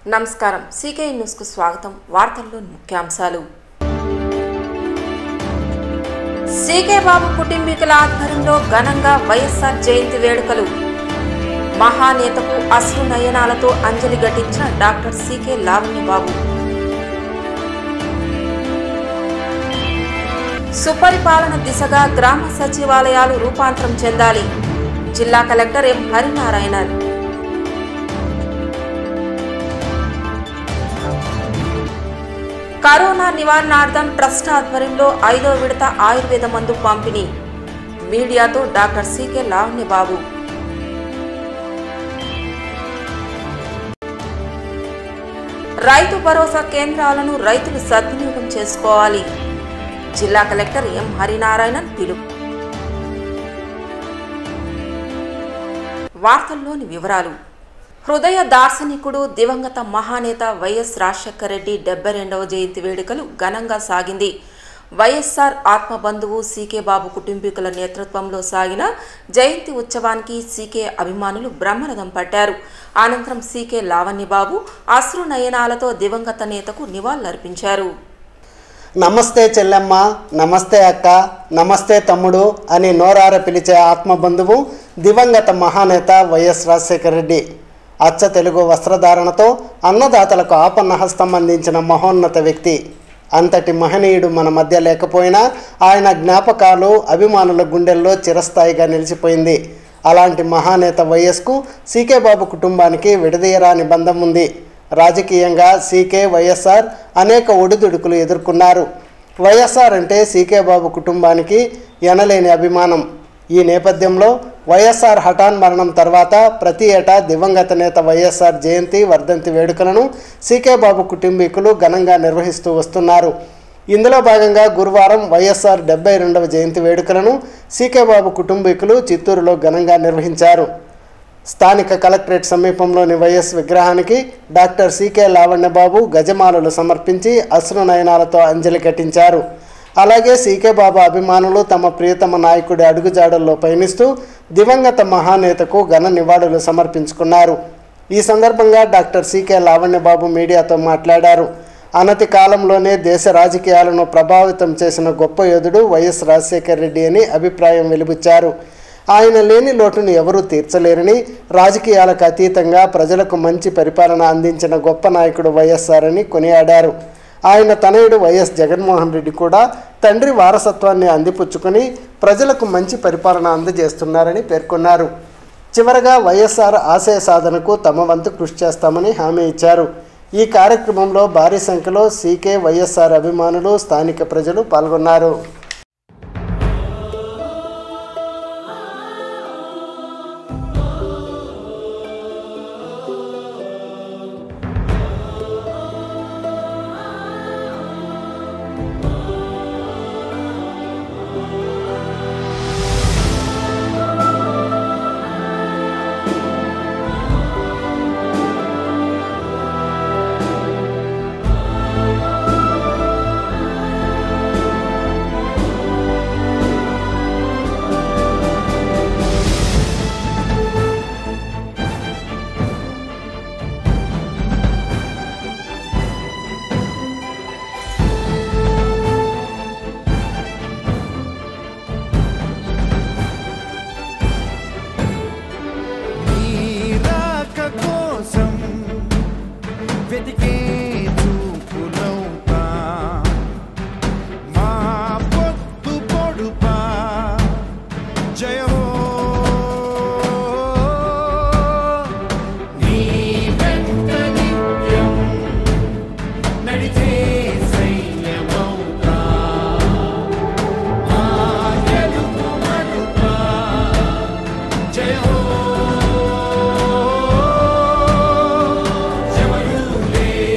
నమస్కారం సీకే న్యూస్కు స్వాగతం వార్తల్లో ముఖ్యాంశాలు సీకే బాబు కుటుంబీకుల ఆధ్వర్యంలో ఘనంగా వైఎస్ఆర్ జయంతి వేడుకలు మహానేతకు అశ్రు నయనాలతో అంజలి ఘటించిన డాక్టర్ సీకే లావణ్య బాబు సుపరిపాలన దిశగా గ్రామ సచివాలయాలు రూపాంతరం చెందాలి జిల్లా కలెక్టర్ ఎం హరినారాయణన్ కరోనా నివారణార్థం ట్రస్ట్ ఆధ్వర్యంలో ఐదో విడత ఆయుర్వేద మందు పంపిణీ మీడియాతో డాక్టర్ సీకే లావణ్య బాబు రైతు భరోసా కేంద్రాలను రైతులు సద్వినియోగం చేసుకోవాలి జిల్లా కలెక్టర్ ఎం హరినారాయణన్ పిలుపు వార్తల్లోని వివరాలు హృదయ దార్శనికుడు దివంగత మహానేత వైఎస్ రాజశేఖర రెడ్డి డెబ్బై రెండవ జయంతి వేడుకలు ఘనంగా సాగింది వైఎస్ఆర్ ఆత్మబంధువు సీకే బాబు కుటుంబీకుల నేతృత్వంలో సాగిన జయంతి ఉత్సవానికి సీకే అభిమానులు బ్రహ్మరథం పట్టారు అనంతరం సీకే లావణ్యబాబు అశ్రు నయనాలతో దివంగత నేతకు నివాళులర్పించారు నమస్తే చెల్లెమ్మ నమస్తే అక్క నమస్తే తమ్ముడు అని నోరార పిలిచే ఆత్మబంధువు దివంగత మహానేత వైఎస్ రాజశేఖర రెడ్డి అచ్చ తెలుగు వస్త్రధారణతో అన్నదాతలకు ఆపన్నహస్తం అందించిన మహోన్నత వ్యక్తి అంతటి మహనీయుడు మన మధ్య లేకపోయినా ఆయన జ్ఞాపకాలు అభిమానుల గుండెల్లో చిరస్థాయిగా నిలిచిపోయింది అలాంటి మహానేత వైఎస్కు సీకే బాబు కుటుంబానికి విడదీయరాని బంధం ఉంది రాజకీయంగా సీకే వైఎస్ఆర్ అనేక ఒడిదుడుకులు ఎదుర్కొన్నారు వైఎస్ఆర్ అంటే సీకే బాబు కుటుంబానికి ఎనలేని అభిమానం ఈ నేపథ్యంలో వైఎస్ఆర్ హఠాన్ మరణం తర్వాత ప్రతి ఏటా దివంగత నేత వైఎస్ఆర్ జయంతి వర్ధంతి వేడుకలను సీకే బాబు కుటుంబీకులు ఘనంగా నిర్వహిస్తూ వస్తున్నారు ఇందులో భాగంగా గురువారం వైఎస్ఆర్ డెబ్బై రెండవ జయంతి వేడుకలను సీకే బాబు కుటుంబీకులు చిత్తూరులో ఘనంగా నిర్వహించారు స్థానిక కలెక్టరేట్ సమీపంలోని వైఎస్ విగ్రహానికి డాక్టర్ సీకే లావణ్యబాబు గజమాలలు సమర్పించి అశ్రు నయనాలతో అంజలి ఘటించారు అలాగే సీకే బాబా అభిమానులు తమ ప్రియతమ నాయకుడి అడుగుజాడల్లో పయనిస్తూ దివంగత మహానేతకు ఘన నివాళులు సమర్పించుకున్నారు ఈ సందర్భంగా డాక్టర్ సీకే లావణ్యబాబు మీడియాతో మాట్లాడారు అనతి కాలంలోనే దేశ రాజకీయాలను ప్రభావితం చేసిన గొప్ప యోధుడు వైఎస్ రాజశేఖర్ రెడ్డి అని అభిప్రాయం వెలిబుచ్చారు ఆయన లేని లోటును ఎవరూ తీర్చలేరని రాజకీయాలకు అతీతంగా ప్రజలకు మంచి పరిపాలన అందించిన గొప్ప నాయకుడు వైఎస్ఆర్ అని కొనియాడారు ఆయన తనయుడు వైఎస్ జగన్మోహన్ రెడ్డి కూడా తండ్రి వారసత్వాన్ని అందిపుచ్చుకొని ప్రజలకు మంచి పరిపాలన అందజేస్తున్నారని పేర్కొన్నారు చివరగా వైఎస్ఆర్ ఆశయ సాధనకు తమ వంతు కృషి చేస్తామని హామీ ఇచ్చారు ఈ కార్యక్రమంలో భారీ సంఖ్యలో సీకే వైఎస్ఆర్ అభిమానులు స్థానిక ప్రజలు పాల్గొన్నారు నీ రాక కోసం వెతికే చూపులవుతా మా పొత్తు పొడుపా జయమో నీ వెంట నిత్యం నడిచే సైన్యమవుతా మా గెలుపు మనుపా జయో జమయూలే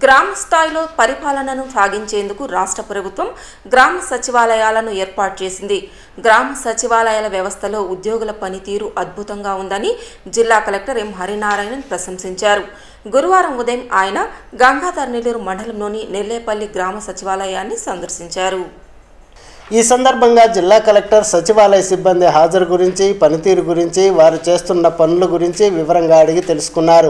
గ్రామ స్థాయిలో పరిపాలనను సాగించేందుకు రాష్ట్ర ప్రభుత్వం గ్రామ సచివాలయాలను ఏర్పాటు చేసింది గ్రామ సచివాలయాల వ్యవస్థలో ఉద్యోగుల పనితీరు అద్భుతంగా ఉందని జిల్లా కలెక్టర్ ఎం హరినారాయణన్ ప్రశంసించారు గురువారం ఉదయం ఆయన గంగాధర్ నెల్లూరు మండలంలోని నెల్లేపల్లి గ్రామ సచివాలయాన్ని సందర్శించారు ఈ సందర్భంగా జిల్లా కలెక్టర్ సచివాలయ సిబ్బంది హాజరు గురించి పనితీరు గురించి వారు చేస్తున్న పనుల గురించి వివరంగా అడిగి తెలుసుకున్నారు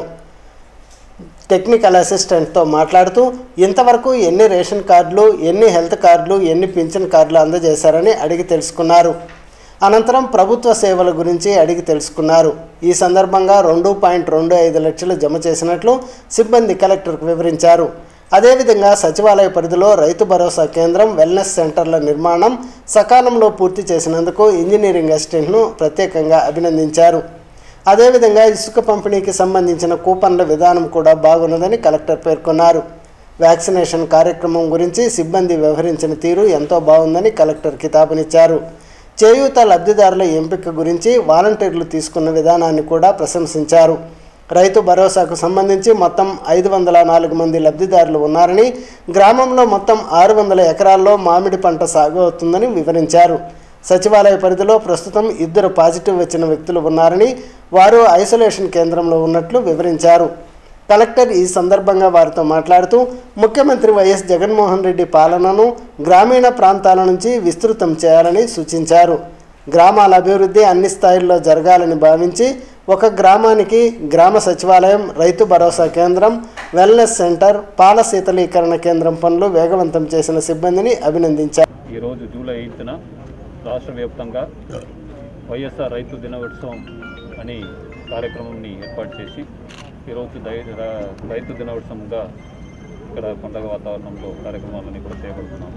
టెక్నికల్ అసిస్టెంట్తో మాట్లాడుతూ ఇంతవరకు ఎన్ని రేషన్ కార్డులు ఎన్ని హెల్త్ కార్డులు ఎన్ని పింఛన్ కార్డులు అందజేశారని అడిగి తెలుసుకున్నారు అనంతరం ప్రభుత్వ సేవల గురించి అడిగి తెలుసుకున్నారు ఈ సందర్భంగా రెండు పాయింట్ రెండు ఐదు లక్షలు జమ చేసినట్లు సిబ్బంది కలెక్టర్కు వివరించారు అదేవిధంగా సచివాలయ పరిధిలో రైతు భరోసా కేంద్రం వెల్నెస్ సెంటర్ల నిర్మాణం సకాలంలో పూర్తి చేసినందుకు ఇంజనీరింగ్ అసిస్టెంట్ను ప్రత్యేకంగా అభినందించారు అదేవిధంగా ఇసుక పంపిణీకి సంబంధించిన కూపన్ల విధానం కూడా బాగున్నదని కలెక్టర్ పేర్కొన్నారు వ్యాక్సినేషన్ కార్యక్రమం గురించి సిబ్బంది వ్యవహరించిన తీరు ఎంతో బాగుందని కలెక్టర్ కితాబునిచ్చారు చేయూత లబ్ధిదారుల ఎంపిక గురించి వాలంటీర్లు తీసుకున్న విధానాన్ని కూడా ప్రశంసించారు రైతు భరోసాకు సంబంధించి మొత్తం ఐదు వందల నాలుగు మంది లబ్ధిదారులు ఉన్నారని గ్రామంలో మొత్తం ఆరు వందల ఎకరాల్లో మామిడి పంట సాగు అవుతుందని వివరించారు సచివాలయ పరిధిలో ప్రస్తుతం ఇద్దరు పాజిటివ్ వచ్చిన వ్యక్తులు ఉన్నారని వారు ఐసోలేషన్ కేంద్రంలో ఉన్నట్లు వివరించారు కలెక్టర్ ఈ సందర్భంగా వారితో మాట్లాడుతూ ముఖ్యమంత్రి వైఎస్ జగన్మోహన్ రెడ్డి పాలనను గ్రామీణ ప్రాంతాల నుంచి విస్తృతం చేయాలని సూచించారు గ్రామాల అభివృద్ధి అన్ని స్థాయిల్లో జరగాలని భావించి ఒక గ్రామానికి గ్రామ సచివాలయం రైతు భరోసా కేంద్రం వెల్నెస్ సెంటర్ పాల శీతలీకరణ కేంద్రం పనులు వేగవంతం చేసిన సిబ్బందిని అభినందించారు ఈరోజు జూలై ఎయిత్న రాష్ట్ర వ్యాప్తంగా వైఎస్ఆర్ రైతు దినోత్సవం అని కార్యక్రమంని ఏర్పాటు చేసి ఈరోజు దై రా- రైతు దినోత్సవంగా ఇక్కడ పండగ వాతావరణంలో కార్యక్రమాలన్నీ కూడా చేపడుతున్నాము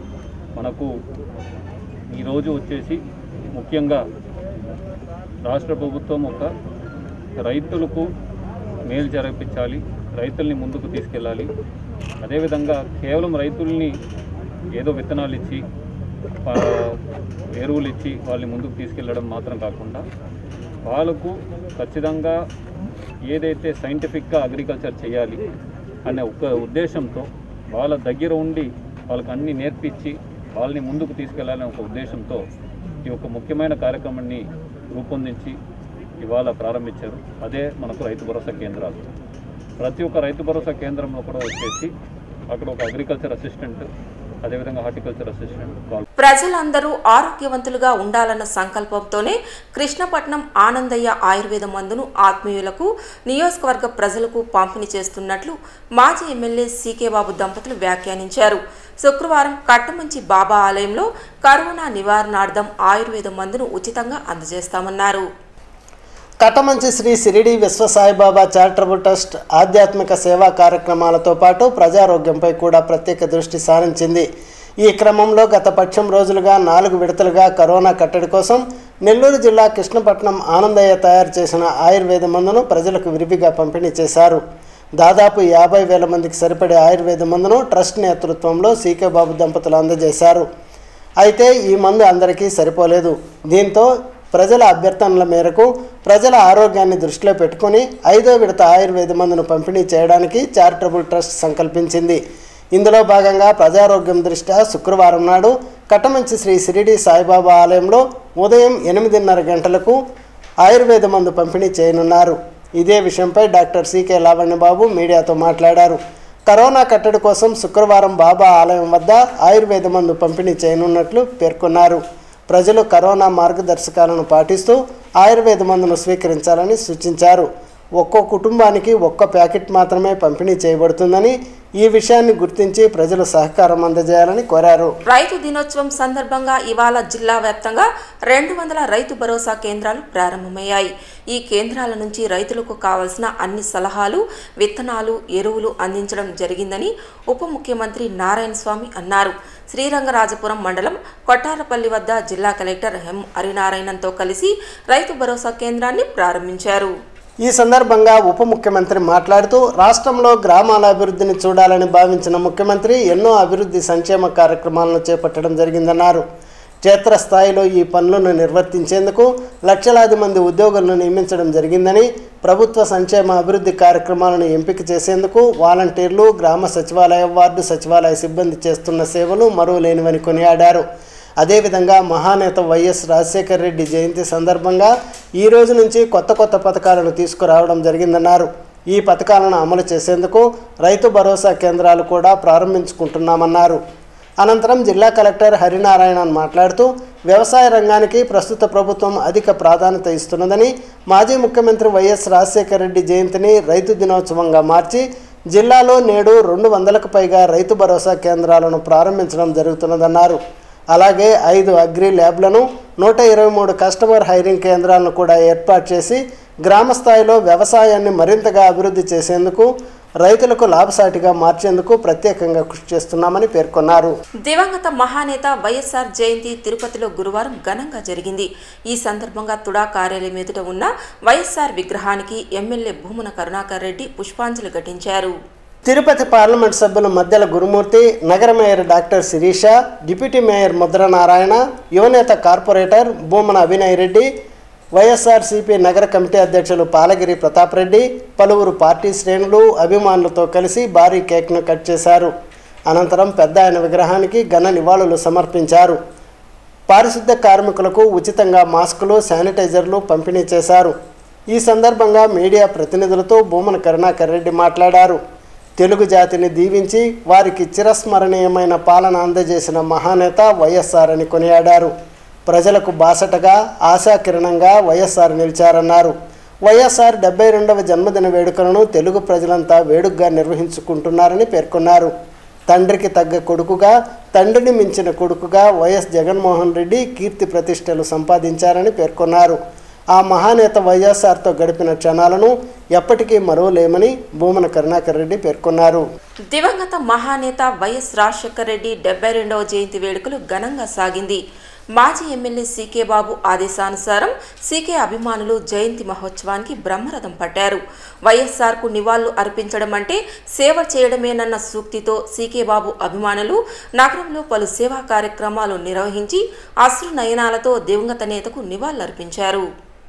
మనకు ఈరోజు వచ్చేసి ముఖ్యంగా రాష్ట్ర ప్రభుత్వం ఒక రైతులకు మేలు జరిపించాలి రైతుల్ని ముందుకు తీసుకెళ్ళాలి అదేవిధంగా కేవలం రైతుల్ని ఏదో విత్తనాలు ఇచ్చి ఆ, ఎరువులు ఇచ్చి వాళ్ళని ముందుకు తీసుకెళ్ళడం మాత్రం కాకుండా వాళ్ళకు ఖచ్చితంగా ఏదైతే సైంటిఫిక్గా అగ్రికల్చర్ చేయాలి అనే ఒక ఉద్దేశంతో వాళ్ళ దగ్గర ఉండి వాళ్ళకి అన్ని నేర్పించి వాళ్ళని ముందుకు తీసుకెళ్లాలనే ఒక ఉద్దేశంతో ఈ ఒక ముఖ్యమైన కార్యక్రమాన్ని రూపొందించి ఇవాళ ప్రారంభించారు అదే మనకు రైతు భరోసా కేంద్రాలు ప్రతి ఒక్క రైతు భరోసా కేంద్రంలో కూడా వచ్చేసి అక్కడ ఒక అగ్రికల్చర్ అసిస్టెంట్ అదేవిధంగా హార్టికల్చర్ అసిస్టెంట్ వాళ్ళు ప్రజలందరూ ఆరోగ్యవంతులుగా ఉండాలన్న సంకల్పంతోనే కృష్ణపట్నం ఆనందయ్య ఆయుర్వేద మందును ఆత్మీయులకు నియోజకవర్గ ప్రజలకు పంపిణీ చేస్తున్నట్లు మాజీ ఎమ్మెల్యే సీకే బాబు దంపతులు వ్యాఖ్యానించారు శుక్రవారం కట్టమంచి బాబా ఆలయంలో కరోనా నివారణార్థం ఆయుర్వేద మందును ఉచితంగా అందజేస్తామన్నారు కట్టమంచి శ్రీ సిరిడి విశ్వ సాయిబాబా చారిటబుల్ ట్రస్ట్ ఆధ్యాత్మిక సేవా కార్యక్రమాలతో పాటు ప్రజారోగ్యంపై కూడా ప్రత్యేక దృష్టి సారించింది ఈ క్రమంలో గత పక్షం రోజులుగా నాలుగు విడతలుగా కరోనా కట్టడి కోసం నెల్లూరు జిల్లా కృష్ణపట్నం ఆనందయ్య తయారు చేసిన ఆయుర్వేద మందును ప్రజలకు విరివిగా పంపిణీ చేశారు దాదాపు యాభై వేల మందికి సరిపడే ఆయుర్వేద మందును ట్రస్ట్ నేతృత్వంలో సీకే బాబు దంపతులు అందజేశారు అయితే ఈ మందు అందరికీ సరిపోలేదు దీంతో ప్రజల అభ్యర్థనల మేరకు ప్రజల ఆరోగ్యాన్ని దృష్టిలో పెట్టుకుని ఐదో విడత ఆయుర్వేద మందును పంపిణీ చేయడానికి చారిటబుల్ ట్రస్ట్ సంకల్పించింది ఇందులో భాగంగా ప్రజారోగ్యం దృష్ట్యా శుక్రవారం నాడు కట్టమంచి శ్రీ సిరిడి సాయిబాబా ఆలయంలో ఉదయం ఎనిమిదిన్నర గంటలకు ఆయుర్వేద మందు పంపిణీ చేయనున్నారు ఇదే విషయంపై డాక్టర్ సీకే లావణ్యబాబు మీడియాతో మాట్లాడారు కరోనా కట్టడి కోసం శుక్రవారం బాబా ఆలయం వద్ద ఆయుర్వేద మందు పంపిణీ చేయనున్నట్లు పేర్కొన్నారు ప్రజలు కరోనా మార్గదర్శకాలను పాటిస్తూ ఆయుర్వేద మందును స్వీకరించాలని సూచించారు ఒక్కో కుటుంబానికి ఒక్క ప్యాకెట్ మాత్రమే పంపిణీ చేయబడుతుందని ఈ విషయాన్ని గుర్తించి ప్రజలు సహకారం అందజేయాలని కోరారు రైతు దినోత్సవం సందర్భంగా ఇవాళ జిల్లా వ్యాప్తంగా రెండు వందల రైతు భరోసా కేంద్రాలు ప్రారంభమయ్యాయి ఈ కేంద్రాల నుంచి రైతులకు కావలసిన అన్ని సలహాలు విత్తనాలు ఎరువులు అందించడం జరిగిందని ఉప ముఖ్యమంత్రి నారాయణ స్వామి అన్నారు శ్రీరంగరాజపురం మండలం కొట్టారపల్లి వద్ద జిల్లా కలెక్టర్ ఎం హరినారాయణన్తో కలిసి రైతు భరోసా కేంద్రాన్ని ప్రారంభించారు ఈ సందర్భంగా ఉప ముఖ్యమంత్రి మాట్లాడుతూ రాష్ట్రంలో గ్రామాల అభివృద్ధిని చూడాలని భావించిన ముఖ్యమంత్రి ఎన్నో అభివృద్ధి సంక్షేమ కార్యక్రమాలను చేపట్టడం జరిగిందన్నారు క్షేత్రస్థాయిలో ఈ పనులను నిర్వర్తించేందుకు లక్షలాది మంది ఉద్యోగులను నియమించడం జరిగిందని ప్రభుత్వ సంక్షేమ అభివృద్ధి కార్యక్రమాలను ఎంపిక చేసేందుకు వాలంటీర్లు గ్రామ సచివాలయ వార్డు సచివాలయ సిబ్బంది చేస్తున్న సేవలు మరువలేనివని కొనియాడారు అదేవిధంగా మహానేత వైఎస్ రాజశేఖర రెడ్డి జయంతి సందర్భంగా ఈ రోజు నుంచి కొత్త కొత్త పథకాలను తీసుకురావడం జరిగిందన్నారు ఈ పథకాలను అమలు చేసేందుకు రైతు భరోసా కేంద్రాలు కూడా ప్రారంభించుకుంటున్నామన్నారు అనంతరం జిల్లా కలెక్టర్ హరినారాయణన్ మాట్లాడుతూ వ్యవసాయ రంగానికి ప్రస్తుత ప్రభుత్వం అధిక ప్రాధాన్యత ఇస్తున్నదని మాజీ ముఖ్యమంత్రి వైఎస్ రాజశేఖర రెడ్డి జయంతిని రైతు దినోత్సవంగా మార్చి జిల్లాలో నేడు రెండు వందలకు పైగా రైతు భరోసా కేంద్రాలను ప్రారంభించడం జరుగుతున్నదన్నారు అలాగే ఐదు అగ్రి ల్యాబ్లను నూట ఇరవై మూడు కస్టమర్ హైరింగ్ కేంద్రాలను కూడా ఏర్పాటు చేసి గ్రామ స్థాయిలో వ్యవసాయాన్ని మరింతగా అభివృద్ధి చేసేందుకు రైతులకు లాభసాటిగా మార్చేందుకు ప్రత్యేకంగా కృషి చేస్తున్నామని పేర్కొన్నారు దివంగత మహానేత వైఎస్ఆర్ జయంతి తిరుపతిలో గురువారం ఘనంగా జరిగింది ఈ సందర్భంగా తుడా కార్యాలయం ఎదుట ఉన్న వైఎస్ఆర్ విగ్రహానికి ఎమ్మెల్యే భూమన కరుణాకర్ రెడ్డి పుష్పాంజలి ఘటించారు తిరుపతి పార్లమెంట్ సభ్యులు మద్దెల గురుమూర్తి నగర mayor doctor Sirisha deputy mayor Mudra Narayana యువనేత కార్పొరేటర్ భూమన అభినయ్ రెడ్డి వైఎస్ఆర్సీపీ నగర కమిటీ అధ్యక్షులు పాలగిరి ప్రతాప్ రెడ్డి పలువురు పార్టీ శ్రేణులు అభిమానులతో కలిసి భారీ కేక్ను కట్ చేశారు అనంతరం పెద్ద ఆయన విగ్రహానికి ఘన నివాళులు సమర్పించారు పారిశుద్ధ కార్మికులకు ఉచితంగా మాస్కులు శానిటైజర్లు పంపిణీ చేశారు ఈ సందర్భంగా మీడియా ప్రతినిధులతో భూమన కరుణాకర్ రెడ్డి మాట్లాడారు తెలుగు జాతిని దీవించి వారికి చిరస్మరణీయమైన పాలన అందజేసిన మహానేత వైఎస్ఆర్ అని కొనియాడారు ప్రజలకు బాసటగా ఆశాకిరణంగా వైఎస్ఆర్ నిలిచారన్నారు వైఎస్ఆర్ డెబ్బై రెండవ జన్మదిన వేడుకలను తెలుగు ప్రజలంతా వేడుకగా నిర్వహించుకుంటున్నారని పేర్కొన్నారు తండ్రికి తగ్గ కొడుకుగా తండ్రిని మించిన కొడుకుగా వైఎస్ జగన్మోహన్ రెడ్డి కీర్తి ప్రతిష్టలు సంపాదించారని పేర్కొన్నారు ఆ మహానేత వైఎస్ఆర్తో గడిపిన క్షణాలను ఎప్పటికీ మరువలేమని భూమన కరుణాకర్ రెడ్డి పేర్కొన్నారు దివంగత మహానేత వైఎస్ రాజశేఖర రెడ్డి డెబ్బై రెండవ జయంతి వేడుకలు ఘనంగా సాగింది మాజీ ఎమ్మెల్యే సీకే బాబు ఆదేశానుసారం సీకే అభిమానులు జయంతి మహోత్సవానికి బ్రహ్మరథం పట్టారు వైఎస్ఆర్కు నివాళులు అర్పించడం అంటే సేవ చేయడమేనన్న సూక్తితో సీకే బాబు అభిమానులు నగరంలో పలు సేవా కార్యక్రమాలు నిర్వహించి అశ్రు నయనాలతో దివంగత నేతకు నివాళులర్పించారు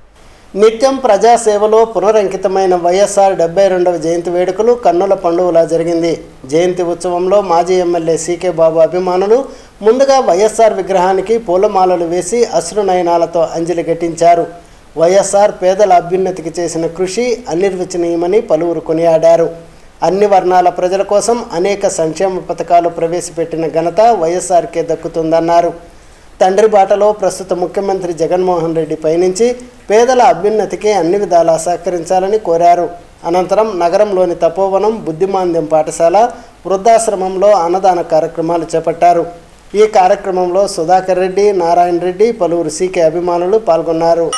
నిత్యం ప్రజాసేవలో పునరంకితమైన వైఎస్ఆర్ డెబ్బై రెండవ జయంతి వేడుకలు కన్నుల పండుగలా జరిగింది జయంతి ఉత్సవంలో మాజీ ఎమ్మెల్యే సీకే బాబు అభిమానులు ముందుగా వైఎస్ఆర్ విగ్రహానికి పూలమాలలు వేసి అశ్రునయనాలతో అంజలి ఘటించారు వైఎస్ఆర్ పేదల అభ్యున్నతికి చేసిన కృషి అనిర్వచనీయమని పలువురు కొనియాడారు అన్ని వర్ణాల ప్రజల కోసం అనేక సంక్షేమ పథకాలు ప్రవేశపెట్టిన ఘనత వైఎస్ఆర్కే దక్కుతుందన్నారు తండ్రి బాటలో ప్రస్తుత ముఖ్యమంత్రి జగన్మోహన్ రెడ్డి పయనించి పేదల అభ్యున్నతికి అన్ని విధాలా సహకరించాలని కోరారు అనంతరం నగరంలోని తపోవనం బుద్ధిమాంద్యం పాఠశాల వృద్ధాశ్రమంలో అన్నదాన కార్యక్రమాలు చేపట్టారు ఈ కార్యక్రమంలో సుధాకర్ రెడ్డి నారాయణ రెడ్డి పలువురు సీకే అభిమానులు పాల్గొన్నారు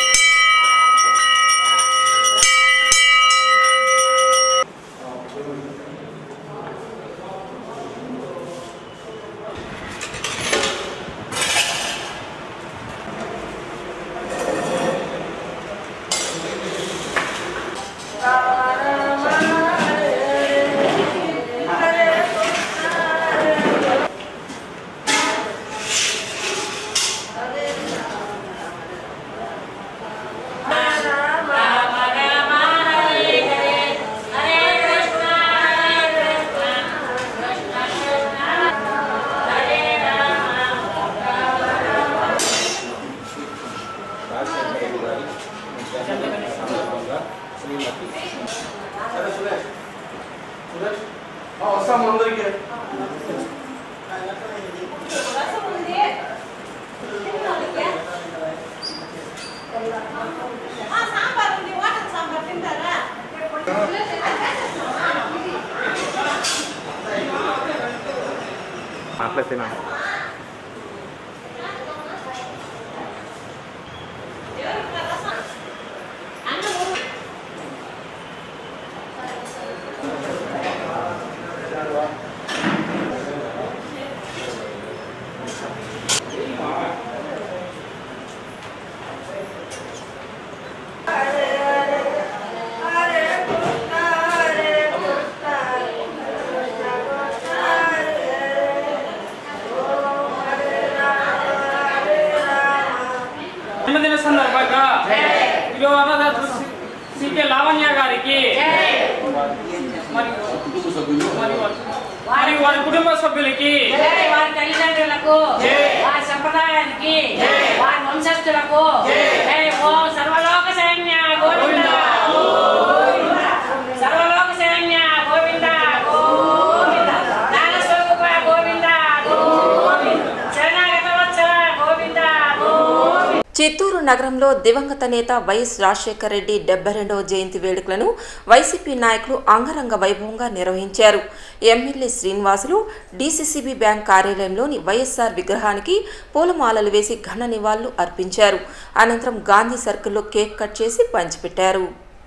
మాట్లాడుతున్నా హరే సీకే లావణ్య గారికి మరి మరి వారి- మరియు వారి కుటుంబ సభ్యులకి వారి తల్లిదండ్రులకు వారి సంప్రదాయానికి వారి వంశస్థులకు జై ఓ సర్వలోక సైన్య గోవింద సర్వలోక సైన్య గోవింద గోవింద జ్ఞానస్వరూప గోవింద గోవింద శరణాగత వత్సల గోవింద గోవింద చిత్తూరు నగరంలో దివంగత నేత వైఎస్ రాజశేఖర రెడ్డి డెబ్బై రెండవ జయంతి వేడుకలను వైసీపీ నాయకులు అంగరంగ వైభవంగా నిర్వహించారు ఎమ్మెల్యే శ్రీనివాసులు డీసీసీబీ బ్యాంక్ కార్యాలయంలోని వైఎస్ఆర్ విగ్రహానికి పూలమాలలు వేసి ఘన నివాళులు అర్పించారు అనంతరం గాంధీ సర్కిల్లో కేక్ కట్ చేసి పంచిపెట్టారు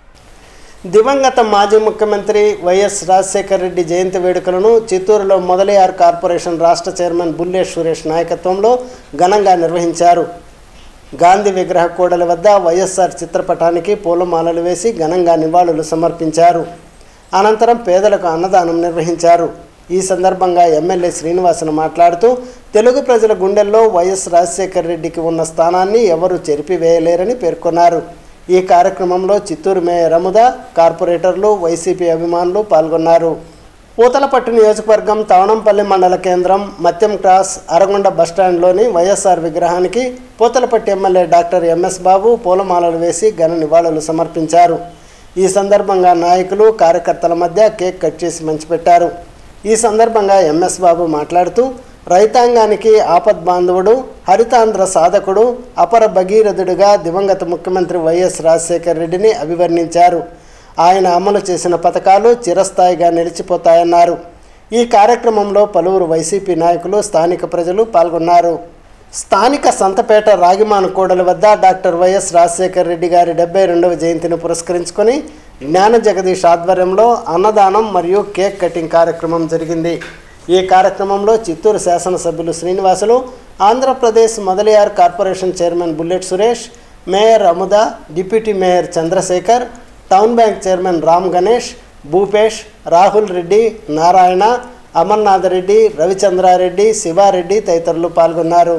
దివంగత మాజీ ముఖ్యమంత్రి వైఎస్ రాజశేఖర రెడ్డి జయంతి వేడుకలను చిత్తూరులో మొదలయార్ కార్పొరేషన్ రాష్ట్ర చైర్మన్ బుల్లే సురేష్ నాయకత్వంలో ఘనంగా నిర్వహించారు గాంధీ విగ్రహ కూడలి వద్ద వైఎస్ఆర్ చిత్రపటానికి పూలమాలలు వేసి ఘనంగా నివాళులు సమర్పించారు అనంతరం పేదలకు అన్నదానం నిర్వహించారు ఈ సందర్భంగా ఎమ్మెల్యే శ్రీనివాసన్ మాట్లాడుతూ తెలుగు ప్రజల గుండెల్లో వైఎస్ రాజశేఖర రెడ్డికి ఉన్న స్థానాన్ని ఎవరూ చెరిపివేయలేరని పేర్కొన్నారు ఈ కార్యక్రమంలో చిత్తూరు మేయర్ అముద కార్పొరేటర్లు వైసీపీ అభిమానులు పాల్గొన్నారు పూతలపట్టు నియోజకవర్గం తవణంపల్లి మండల కేంద్రం మత్యం క్రాస్ అరగొండ బస్టాండ్లోని వైఎస్ఆర్ విగ్రహానికి Puthalapattu MLA doctor M S పూలమాలలు వేసి ఘన నివాళులు సమర్పించారు ఈ సందర్భంగా నాయకులు కార్యకర్తల మధ్య కేక్ కట్ చేసి మంచిపెట్టారు ఈ సందర్భంగా ఎంఎస్ బాబు మాట్లాడుతూ రైతాంగానికి ఆపద్ బాంధవుడు హరితాంధ్ర సాధకుడు అపర భగీరథుడిగా దివంగత ముఖ్యమంత్రి వైఎస్ రాజశేఖర రెడ్డిని అభివర్ణించారు ఆయన అమలు చేసిన పథకాలు చిరస్థాయిగా నిలిచిపోతాయన్నారు ఈ కార్యక్రమంలో పలువురు వైసీపీ నాయకులు స్థానిక ప్రజలు పాల్గొన్నారు స్థానిక సంతపేట రాగిమాను కూడలి వద్ద డాక్టర్ వైఎస్ రాజశేఖర రెడ్డి గారి డెబ్బై రెండవ జయంతిని పురస్కరించుకొని జ్ఞాన జగదీష్ ఆధ్వర్యంలో అన్నదానం మరియు కేక్ కటింగ్ కార్యక్రమం జరిగింది ఈ కార్యక్రమంలో చిత్తూరు శాసనసభ్యులు Srinivasulu Andhra Pradesh Mudaliar corporation chairman Bullet Suresh mayor Amuda deputy mayor Chandrasekhar town bank chairman Ram Ganesh Bhupesh Rahul Reddy Narayana Amarnath Reddy Ravichandrareddy Sivareddy తదితరులు పాల్గొన్నారు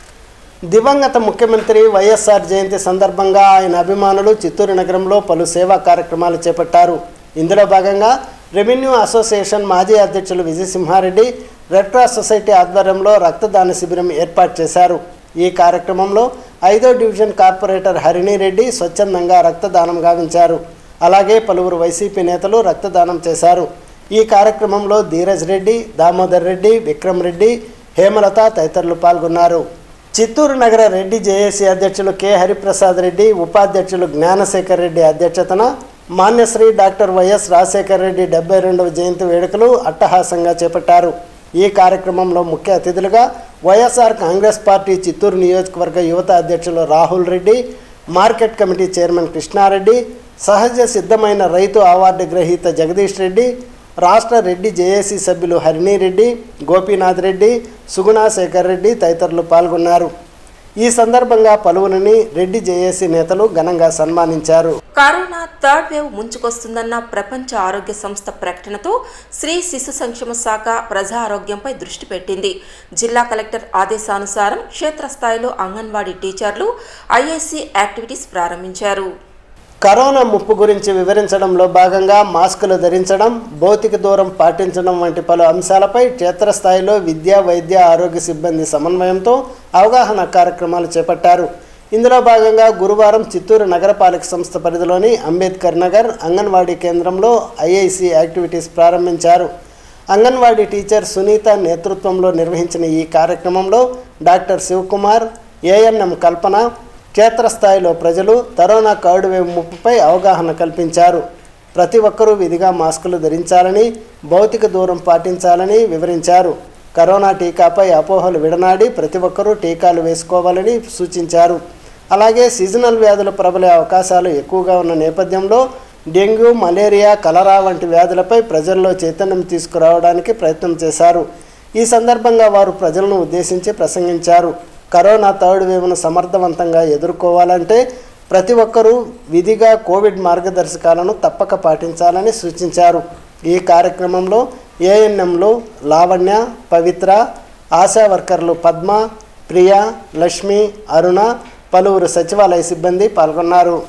దివంగత ముఖ్యమంత్రి వైఎస్ఆర్ జయంతి సందర్భంగా ఆయన అభిమానులు చిత్తూరు నగరంలో పలు సేవా కార్యక్రమాలు చేపట్టారు ఇందులో భాగంగా రెవెన్యూ అసోసియేషన్ మాజీ అధ్యక్షులు విజయసింహారెడ్డి రెడ్ క్రాస్ సొసైటీ ఆధ్వర్యంలో రక్తదాన శిబిరం ఏర్పాటు చేశారు ఈ కార్యక్రమంలో ఐదో డివిజన్ కార్పొరేటర్ హరిణి రెడ్డి స్వచ్ఛందంగా రక్తదానం గావించారు అలాగే పలువురు వైసీపీ నేతలు రక్తదానం చేశారు ఈ కార్యక్రమంలో ధీరజ్ రెడ్డి దామోదర్ రెడ్డి విక్రమ్ రెడ్డి హేమలత తదితరులు పాల్గొన్నారు చిత్తూరు నగర రెడ్డి జేఏసీ అధ్యక్షులు కె హరిప్రసాద్ రెడ్డి ఉపాధ్యక్షులు జ్ఞానశేఖర్ రెడ్డి అధ్యక్షతన మాన్యశ్రీ డాక్టర్ వైఎస్ రాజశేఖర్ రెడ్డి డెబ్బై రెండవ జయంతి వేడుకలు అట్టహాసంగా చేపట్టారు ఈ కార్యక్రమంలో ముఖ్య అతిథులుగా వైఎస్ఆర్ కాంగ్రెస్ పార్టీ చిత్తూరు నియోజకవర్గ యువత అధ్యక్షులు Rahul Reddy market committee chairman Krishnareddy సహజ సిద్ధమైన రైతు అవార్డు గ్రహీత జగదీష్ రెడ్డి రాష్ట్ర రెడ్డి జేఏసీ సభ్యులు హరిణి రెడ్డి గోపీనాథ్ రెడ్డి సుగుణా శేఖర్ రెడ్డి తదితరులు పాల్గొన్నారు ఈ సందర్భంగా పలువురిని రెడ్డి జేఏసీ నేతలు ఘనంగా సన్మానించారు కరోనా థర్డ్ వేవ్ ముంచుకొస్తుందన్న ప్రపంచ ఆరోగ్య సంస్థ ప్రకటనతో స్త్రీ శిశు సంక్షేమ శాఖ ప్రజా ఆరోగ్యంపై దృష్టి పెట్టింది జిల్లా కలెక్టర్ ఆదేశానుసారం క్షేత్రస్థాయిలో అంగన్వాడీ టీచర్లు ఐఐసి యాక్టివిటీస్ ప్రారంభించారు కరోనా ముప్పు గురించి వివరించడంలో భాగంగా మాస్కులు ధరించడం భౌతిక దూరం పాటించడం వంటి పలు అంశాలపై క్షేత్రస్థాయిలో విద్య వైద్య ఆరోగ్య సిబ్బంది సమన్వయంతో అవగాహన కార్యక్రమాలు చేపట్టారు ఇందులో భాగంగా గురువారం చిత్తూరు నగరపాలక సంస్థ పరిధిలోని అంబేద్కర్ నగర్ అంగన్వాడీ కేంద్రంలో ఐఐసి యాక్టివిటీస్ ప్రారంభించారు అంగన్వాడీ టీచర్ సునీత నేతృత్వంలో నిర్వహించిన ఈ కార్యక్రమంలో డాక్టర్ శివకుమార్ ఏఎన్ఎం కల్పన క్షేత్రస్థాయిలో ప్రజలు కరోనా థర్డ్ వేవ్ ముప్పుపై అవగాహన కల్పించారు ప్రతి ఒక్కరూ విధిగా మాస్కులు ధరించాలని భౌతిక దూరం పాటించాలని వివరించారు కరోనా టీకాపై అపోహలు విడనాడి ప్రతి ఒక్కరూ టీకాలు వేసుకోవాలని సూచించారు అలాగే సీజనల్ వ్యాధులు ప్రబలే అవకాశాలు ఎక్కువగా ఉన్న నేపథ్యంలో డెంగ్యూ మలేరియా కలరా వంటి వ్యాధులపై ప్రజల్లో చైతన్యం తీసుకురావడానికి ప్రయత్నం చేశారు ఈ సందర్భంగా వారు ప్రజలను ఉద్దేశించి ప్రసంగించారు కరోనా థర్డ్ వేవ్ను సమర్థవంతంగా ఎదుర్కోవాలంటే ప్రతి ఒక్కరూ విధిగా కోవిడ్ మార్గదర్శకాలను తప్పక పాటించాలని సూచించారు ఈ కార్యక్రమంలో ఏఎన్ఎంలు లావణ్య పవిత్ర ఆశా వర్కర్లు పద్మ ప్రియ లక్ష్మి అరుణ పలువురు సచివాలయ సిబ్బంది పాల్గొన్నారు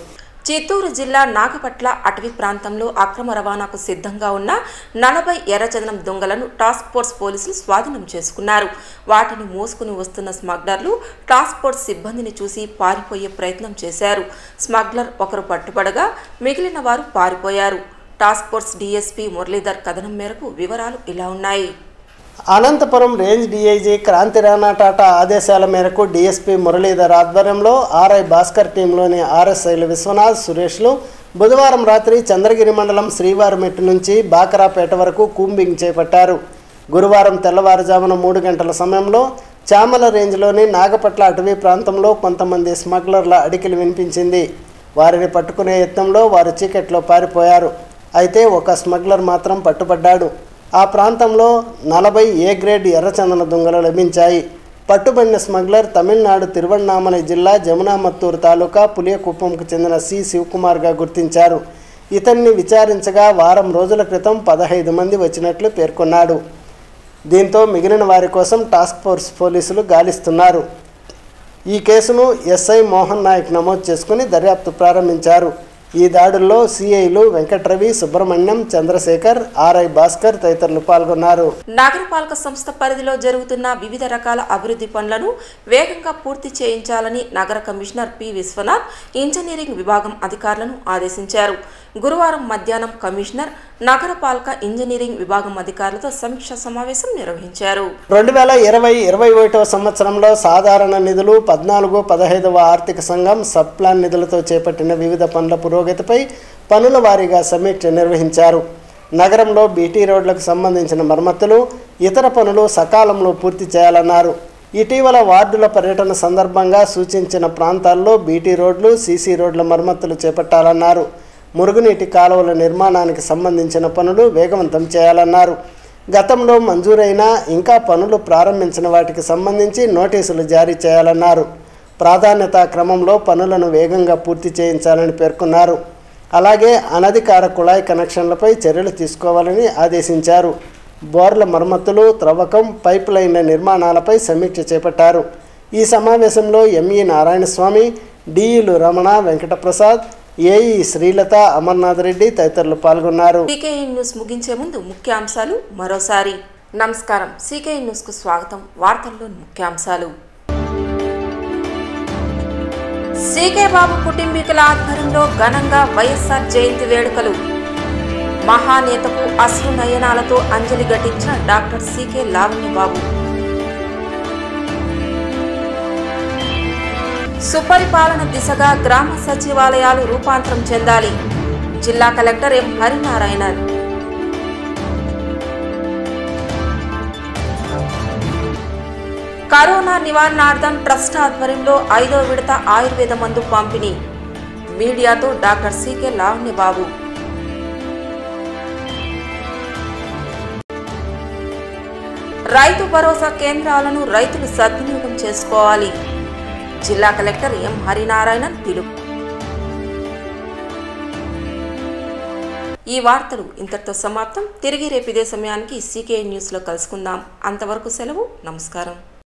చిత్తూరు జిల్లా నాగపట్ల అటవీ ప్రాంతంలో అక్రమ రవాణాకు సిద్ధంగా ఉన్న నలభై ఎర్రచందనం దొంగలను టాస్క్ ఫోర్స్ పోలీసులు స్వాధీనం చేసుకున్నారు వాటిని మోసుకుని వస్తున్న స్మగ్లర్లు టాస్క్ ఫోర్స్ సిబ్బందిని చూసి పారిపోయే ప్రయత్నం చేశారు స్మగ్లర్ ఒకరు పట్టుబడగా మిగిలిన వారు పారిపోయారు టాస్క్ ఫోర్స్ డీఎస్పీ మురళీధర్ కథనం మేరకు వివరాలు ఇలా ఉన్నాయి అనంతపురం రేంజ్ డీఐజీ క్రాంతి రాణా టాటా ఆదేశాల మేరకు డీఎస్పీ మురళీధర్ ఆధ్వర్యంలో ఆర్ఐ భాస్కర్ టీంలోని ఆర్ఎస్ఐలు విశ్వనాథ్ సురేష్లు బుధవారం రాత్రి చంద్రగిరి మండలం శ్రీవారిమెట్టు నుంచి బాకరాపేట వరకు కూంబింగ్ చేపట్టారు గురువారం తెల్లవారుజామున మూడు గంటల సమయంలో చామల రేంజ్లోని నాగపట్ల అటవీ ప్రాంతంలో కొంతమంది స్మగ్లర్ల అడికిలు వినిపించింది వారిని పట్టుకునే యత్నంలో వారు చీకట్లో పారిపోయారు అయితే ఒక స్మగ్లర్ మాత్రం పట్టుబడ్డాడు ఆ ప్రాంతంలో నలభై ఏ గ్రేడ్ ఎర్రచందన దొంగలు లభించాయి పట్టుబడిన స్మగ్లర్ తమిళనాడు తిరువణ్ణామలై జిల్లా జమునామత్తూరు తాలూకా పులియకుప్పంకు చెందిన సి శివకుమార్గా గుర్తించారు ఇతన్ని విచారించగా వారం రోజుల క్రితం పదహైదు మంది వచ్చినట్లు పేర్కొన్నాడు దీంతో మిగిలిన వారి కోసం టాస్క్ ఫోర్స్ పోలీసులు గాలిస్తున్నారు ఈ కేసును ఎస్ఐ మోహన్ నాయక్ నమోదు చేసుకుని దర్యాప్తు ప్రారంభించారు ఈ దాడుల్లో సిఐలు వెంకట్రవి సుబ్రహ్మణ్యం చంద్రశేఖర్ ఆర్ఐ భాస్కర్ తదితరులు పాల్గొన్నారు నగరపాలక సంస్థ పరిధిలో జరుగుతున్న వివిధ రకాల అభివృద్ధి పనులను వేగంగా పూర్తి చేయించాలని నగర కమిషనర్ పి విశ్వనాథ్ ఇంజనీరింగ్ విభాగం అధికారులను ఆదేశించారు గురువారం మధ్యాహ్నం కమిషనర్ నగరపాలక ఇంజనీరింగ్ విభాగం అధికారులతో సమీక్షా సమావేశం నిర్వహించారు రెండు వేల ఇరవై ఇరవై ఒకటవ సంవత్సరంలో సాధారణ నిధులు పద్నాలుగు పదహైదవ ఆర్థిక సంఘం సబ్ ప్లాన్ నిధులతో చేపట్టిన వివిధ పనుల పురోగతిపై పనుల వారీగా సమీక్ష నిర్వహించారు నగరంలో బీటీ రోడ్లకు సంబంధించిన మరమ్మతులు ఇతర పనులు సకాలంలో పూర్తి చేయాలన్నారు ఇటీవల వార్డుల పర్యటన సందర్భంగా సూచించిన ప్రాంతాల్లో బీటీ రోడ్లు సీసీ రోడ్ల మరమ్మతులు చేపట్టాలన్నారు మురుగునీటి కాలువల నిర్మాణానికి సంబంధించిన పనులు వేగవంతం చేయాలన్నారు గతంలో మంజూరైన ఇంకా పనులు ప్రారంభించిన వాటికి సంబంధించి నోటీసులు జారీ చేయాలన్నారు ప్రాధాన్యతా క్రమంలో పనులను వేగంగా పూర్తి చేయించాలని పేర్కొన్నారు అలాగే అనధికార కుళాయి కనెక్షన్లపై చర్యలు తీసుకోవాలని ఆదేశించారు బోర్ల మరమ్మతులు త్రవ్వకం పైప్ లైన్ల నిర్మాణాలపై సమీక్ష చేపట్టారు ఈ సమావేశంలో ఎంఈ నారాయణస్వామి డిఈలు రమణ వెంకటప్రసాద్ ఏఈ శ్రీలత అమర్నాథ్ రెడ్డి తదితరులు పాల్గొన్నారు సికేఈ న్యూస్ ముగించే ముందు ముఖ్యాంశాలు మరోసారి నమస్కారం సికేఈ న్యూస్కు స్వాగతం వార్తల్లోని ముఖ్యాంశాలు సీకే బాబు కుటుంబీకుల ఆధ్వర్యంలో ఘనంగా వైఎస్ఆర్ జయంతి వేడుకలు మహానేతకు అశ్రు నయనాలతో అంజలి ఘటించిన డాక్టర్ సీకే లావణ్య బాబు సుపరిపాలన దిశగా గ్రామ సచివాలయాలు రూపాంతరం చెందాలి జిల్లా కలెక్టర్ ఎం హరినారాయణన్ కరోనా నివారణార్థం ట్రస్ట్ ఆధ్వర్యంలో ఐదో విడత ఆయుర్వేద మందు పంపిణీ మీడియాతో డాక్టర్ సీకే లావణ్య బాబు రైతు భరోసా కేంద్రాలను రైతులు సద్వినియోగం చేసుకోవాలి జిల్లా కలెక్టర్ ఎం హరినారాయణన్ పిలుపు ఈ వార్తలు ఇంతటితో సమాప్తం తిరిగి రేపు ఇదే సమయానికి సీకే న్యూస్లో కలుసుకుందాం అంతవరకు సెలవు నమస్కారం